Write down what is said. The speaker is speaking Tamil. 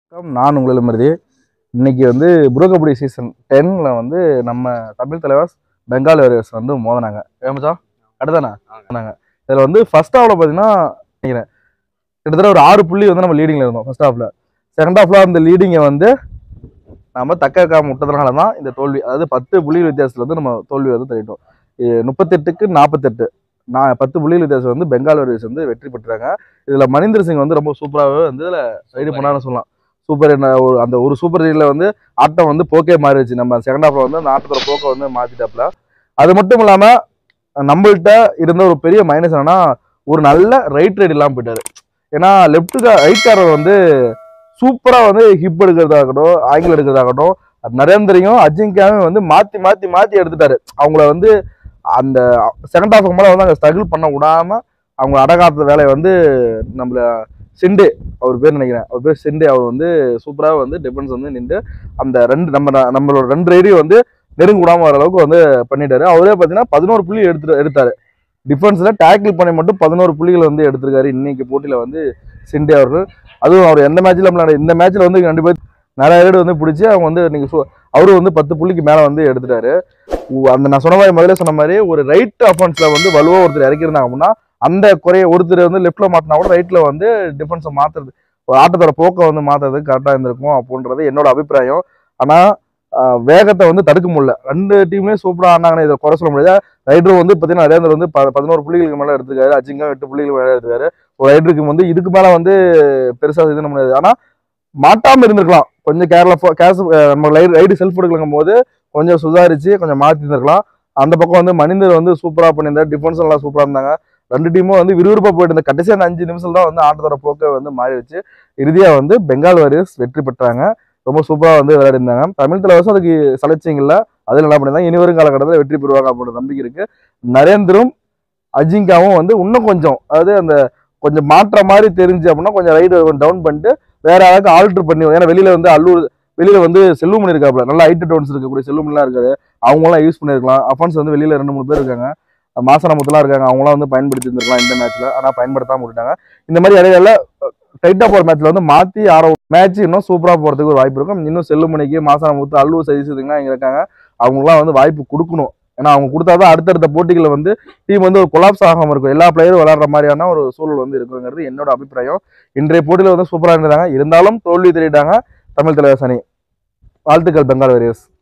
வணக்கம் நான் உங்கள் மருதி இன்னைக்கு வந்து ப்ரோ கபடி சீசன் டென்னில் வந்து நம்ம தமிழ் தலைவாஸ் பெங்கால் வாரியர்ஸ் வந்து மோதினாங்க ஏமாச்சா அடுத்தானே மோதினாங்க இதில் வந்து ஃபர்ஸ்ட் ஹாஃபில் பார்த்தீங்கன்னா நினைக்கிறேன் கிட்டத்தட்ட ஒரு ஆறு புள்ளி வந்து நம்ம லீடிங்கில் இருந்தோம் ஃபர்ஸ்ட் ஹாஃபில் செகண்ட் ஹாஃபில் அந்த லீடிங்கை வந்து நம்ம தக்க காம விட்டதுனால தான் இந்த தோல்வி அதாவது பத்து புள்ளி வித்தியாசத்தில் வந்து நம்ம தோல்வி வந்து தள்ளிட்டோம் இ- முப்பத்தெட்டுக்கு நாற்பத்தெட்டு நான் பத்து புள்ளி வித்தியாசம் வந்து பெங்கால் வாரியர்ஸ் வந்து வெற்றி பெற்றாங்க இதில் மணிந்தர் சிங் வந்து ரொம்ப சூப்பராகவே வந்து இதில் ரைடு பண்ணான்னு சொல்லலாம் சூப்பர் என்ன ஒரு அந்த ஒரு சூப்பர் ரீலில் வந்து ஆட்டம் வந்து போக்கே மாறிடுச்சு நம்ம செகண்ட் ஹாஃப்ல வந்து அந்த ஆட்டத்தோட போக்கை வந்து மாத்திட்டாப்ல அது மட்டும் இல்லாம நம்மள்ட்ட இருந்த ஒரு பெரிய மைனஸ் என்னன்னா ஒரு நல்ல ரைட் ரைடு இல்லாமல் போயிட்டாரு ஏன்னா லெஃப்ட் ரைட் காரர் வந்து சூப்பரா வந்து ஹிப் எடுக்கிறதாகட்டும் ஆங்கிள் எடுக்கிறதாகட்டும் அது நரேந்திரையும் அஜிங்காவும் வந்து மாத்தி மாத்தி மாத்தி எடுத்துட்டாரு அவங்கள வந்து அந்த செகண்ட் ஹாஃப் மேலே வந்து அங்கே ஸ்ட்ரகிள் பண்ண விடாம அவங்க அடகாத்த வேலையை வந்து நம்மள சிண்டே அவர் பேர் நினைக்கிறேன் அவர் பேர் சிண்டே அவர் வந்து சூப்பராக வந்து டிஃபென்ஸ் வந்து நின்று அந்த ரெண்டு நம்ம நம்மளோட ரெண்டு ரைடையும் வந்து நெருங்க விடாம வர அளவுக்கு வந்து பண்ணிட்டாரு அவரே பார்த்தீங்கன்னா பதினோரு புள்ளி எடுத்து எடுத்தாரு டிஃபென்ஸில் டேக்கிள் பண்ணி மட்டும் பதினோரு புள்ளிகள் வந்து எடுத்திருக்காரு இன்னைக்கு போட்டியில் வந்து சிண்டே அவர்கள் அதுவும் அவர் எந்த மேட்ச்சில் விளையாட இந்த மேட்ச்சில் வந்து ரெண்டு பேர் நிறைய ரைடு வந்து பிடிச்சி அவங்க வந்து இன்னைக்கு சு- அவரும் வந்து பத்து புள்ளிக்கு மேலே வந்து எடுத்துட்டாரு உ- அந்த நான் சொன்ன மாதிரி முதல்ல சொன்ன மாதிரி ஒரு ரைட் அஃபென்ஸில் வந்து வலுவாக ஒருத்தர் இறக்கியிருந்தாங்க அப்படின்னா அந்த குறைய ஒருத்தர் வந்து லெஃப்ட்ல மாத்தினா கூட ரைட்ல வந்து டிஃபென்ஸை மாத்துறது ஒரு ஆட்டத்தோட போக்கை வந்து மாத்துறதுக்கு கரெக்டாக இருந்திருக்கும் அப்படின்றது என்னோட அபிப்பிராயம் ஆனா ஆஹ், வேகத்தை வந்து தடுக்க முடியல ரெண்டு டீம்லயும் சூப்பரா ஆனாங்கன்னு இதை குறை சொல்ல முடியாது ரைடர் வந்து பார்த்தீங்கன்னா நரேந்தர் வந்து ப- பதினோரு புள்ளிகளுக்கு மேலே எடுத்துக்காரு அஜிங்கா எட்டு புள்ளிகளுக்கு மேலே எடுத்துக்காரு ஒரு ரைடருக்கு வந்து இதுக்கு மேலே வந்து பெருசா இது பண்ண முடியாது ஆனா மாட்டாம இருந்திருக்கலாம் கொஞ்சம் கேர்லஃபா கேஸ் நம்ம ரைடு செல்ஃப் எடுக்கலங்கும் போது கொஞ்சம் சுதாரிச்சு கொஞ்சம் மாத்தி இருந்திருக்கலாம் அந்த பக்கம் வந்து மனிதர் வந்து சூப்பரா பண்ணியிருந்தாரு டிஃபென்ஸ் நல்லா சூப்பரா இருந்தாங்க ரெண்டு டீமும் வந்து விறுவிறுப்பா போயிட்டு இருந்த கடைசி அந்த அஞ்சு நிமிஷம் தான் வந்து ஆட்டத்தோட போக்கை வந்து மாறிடுச்சு இறுதியா வந்து பெங்கால் வாரியர்ஸ் வெற்றி பெற்றாங்க ரொம்ப சூப்பரா வந்து விளையாடி இருந்தாங்க தமிழ் தலைவசம் அதுக்கு சலைச்சிங் இல்ல அதுல என்ன பண்ணிருந்தாங்க இனி வரும் காலகட்டத்தில் வெற்றி பெறுவாங்க அப்படின்ற நம்பிக்கை இருக்கு நரேந்தரும் அஜிங்காவும் வந்து இன்னும் கொஞ்சம் அதாவது அந்த கொஞ்சம் மாற்ற மாதிரி தெரிஞ்சு அப்படின்னா கொஞ்சம் ரைடு டவுன் பண்ணிட்டு வேற யாராவது ஆல்டர் பண்ணி ஏன்னா வெளியில வந்து அல்லூர் வெளியில வந்து செல்வமணி இருக்காப்ல நல்லா ஹைட் டவுன்ஸ் இருக்கக்கூடிய செல்வமணிலாம் இருக்காரு அவங்களாம் யூஸ் பண்ணிருக்கலாம் அஃபன்ஸ் வந்து வெளியில ரெண்டு மூணு பேர் இருக்காங்க மாசனமுத்துலாம் இருக்காங்க அவங்களாம் வந்து பயன்படுத்தி இருந்திருக்கலாம் இந்த மேட்ச்ல ஆனா பயன்படுத்தாம விட்டுட்டாங்க இந்த மாதிரி இடையில டைட்டா போற மேட்ச்ல வந்து மாத்தி ஆற மேட்ச் இன்னும் சூப்பரா போறதுக்கு ஒரு வாய்ப்பு இருக்கும் இன்னும் செல்லுமணிக்கு மாசனமுத்து அல்லூர் சதீசுங்கலாம் இங்க இருக்காங்க அவங்களாம் வந்து வாய்ப்பு கொடுக்கணும் ஏன்னா அவங்க கொடுத்தாதான் அடுத்தடுத்த போட்டிகளை வந்து டீம் வந்து ஒரு கொலாப்ஸ் ஆகாம இருக்கும் எல்லா பிளேயரும் விளையாடுற மாதிரியான ஒரு சூழல் வந்து இருக்குங்கிறது என்னோட அபிப்பிராயம் இன்றைய போட்டியில வந்து சூப்பரா இருந்தாங்க இருந்தாலும் தோல்வி தெரியிட்டாங்க தமிழ் தலைவர் அணி வாழ்த்துக்கள் பெங்கால் வாரியர்ஸ்